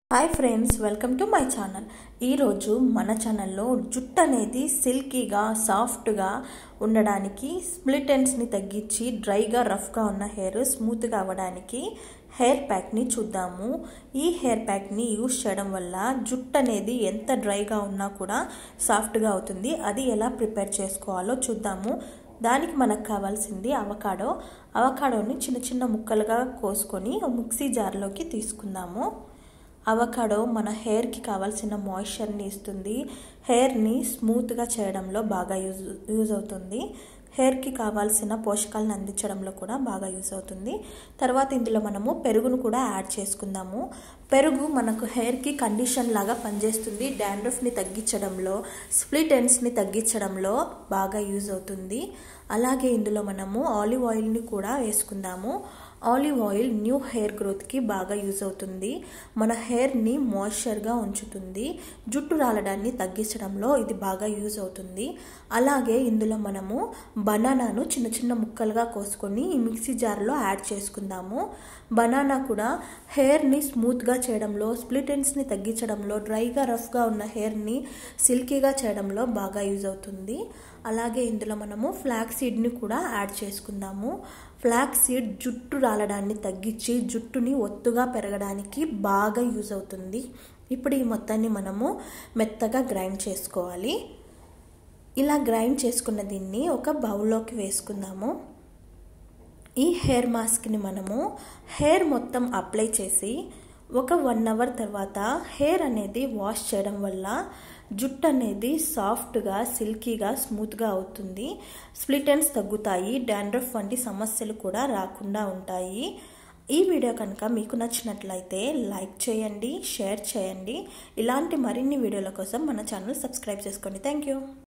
hi friends welcome to my channel ఈరోజు మన ఛానల్లో జుట్టు అనేది సిల్కీగా సాఫ్ట్గా ఉండడానికి స్ప్లిట్ ఎండ్స్ని తగ్గించి డ్రైగా రఫ్గా ఉన్న హెయిర్ స్మూత్గా అవ్వడానికి హెయిర్ ప్యాక్ని చూద్దాము ఈ హెయిర్ ప్యాక్ని యూస్ చేయడం వల్ల జుట్టు అనేది ఎంత డ్రైగా ఉన్నా కూడా సాఫ్ట్గా అవుతుంది అది ఎలా ప్రిపేర్ చేసుకోవాలో చూద్దాము దానికి మనకు కావాల్సింది అవకాడో అవకాడోని చిన్న చిన్న ముక్కలుగా కోసుకొని మిక్సీ జార్లోకి తీసుకుందాము అవకాడో మన హెయిర్కి కావాల్సిన మాయిశ్చర్ని ఇస్తుంది హెయిర్ని స్మూత్గా చేయడంలో బాగా యూజ్ యూజ్ అవుతుంది హెయిర్కి కావాల్సిన పోషకాలను అందించడంలో కూడా బాగా యూజ్ అవుతుంది తర్వాత ఇందులో మనము పెరుగును కూడా యాడ్ చేసుకుందాము పెరుగు మనకు హెయిర్కి కండిషన్ లాగా పనిచేస్తుంది డాండ్రఫ్ని తగ్గించడంలో స్ప్లిట్ ఎండ్స్ని తగ్గించడంలో బాగా యూజ్ అవుతుంది అలాగే ఇందులో మనము ఆలివ్ ఆయిల్ని కూడా వేసుకుందాము ఆలివ్ ఆయిల్ న్యూ హెయిర్ గ్రోత్కి బాగా యూజ్ అవుతుంది మన హెయిర్ని మాయిశ్చర్గా ఉంచుతుంది జుట్టు రాలడాన్ని తగ్గించడంలో ఇది బాగా యూజ్ అవుతుంది అలాగే ఇందులో మనము బనానాను చిన్న చిన్న ముక్కలుగా కోసుకొని ఈ మిక్సీ జార్లో యాడ్ చేసుకుందాము బనానా కూడా హెయిర్ని స్మూత్గా చేయడంలో స్ప్లిట్ ఎండ్స్ని తగ్గించడంలో డ్రైగా రఫ్గా ఉన్న హెయిర్ని సిల్కీగా చేయడంలో బాగా యూజ్ అవుతుంది అలాగే ఇందులో మనము ఫ్లాక్ సీడ్ని కూడా యాడ్ చేసుకుందాము ఫ్లాక్ సీడ్ జుట్టు రాలడాన్ని తగ్గించి జుట్టుని ఒత్తుగా పెరగడానికి బాగా యూజ్ అవుతుంది ఇప్పుడు ఈ మొత్తాన్ని మనము మెత్తగా గ్రైండ్ చేసుకోవాలి ఇలా గ్రైండ్ చేసుకున్న దీన్ని ఒక బౌల్లోకి వేసుకుందాము ఈ హెయిర్ మాస్క్ని మనము హెయిర్ మొత్తం అప్లై చేసి ఒక వన్ అవర్ తర్వాత హెయిర్ అనేది వాష్ చేయడం వల్ల జుట్టు అనేది సాఫ్ట్గా సిల్కీగా స్మూత్గా అవుతుంది స్ప్లిట్ ఎండ్స్ తగ్గుతాయి డాండ్రఫ్ వంటి సమస్యలు కూడా రాకుండా ఉంటాయి ఈ వీడియో కనుక మీకు నచ్చినట్లయితే లైక్ చేయండి షేర్ చేయండి ఇలాంటి మరిన్ని వీడియోల కోసం మన ఛానల్ సబ్స్క్రైబ్ చేసుకోండి థ్యాంక్ యూ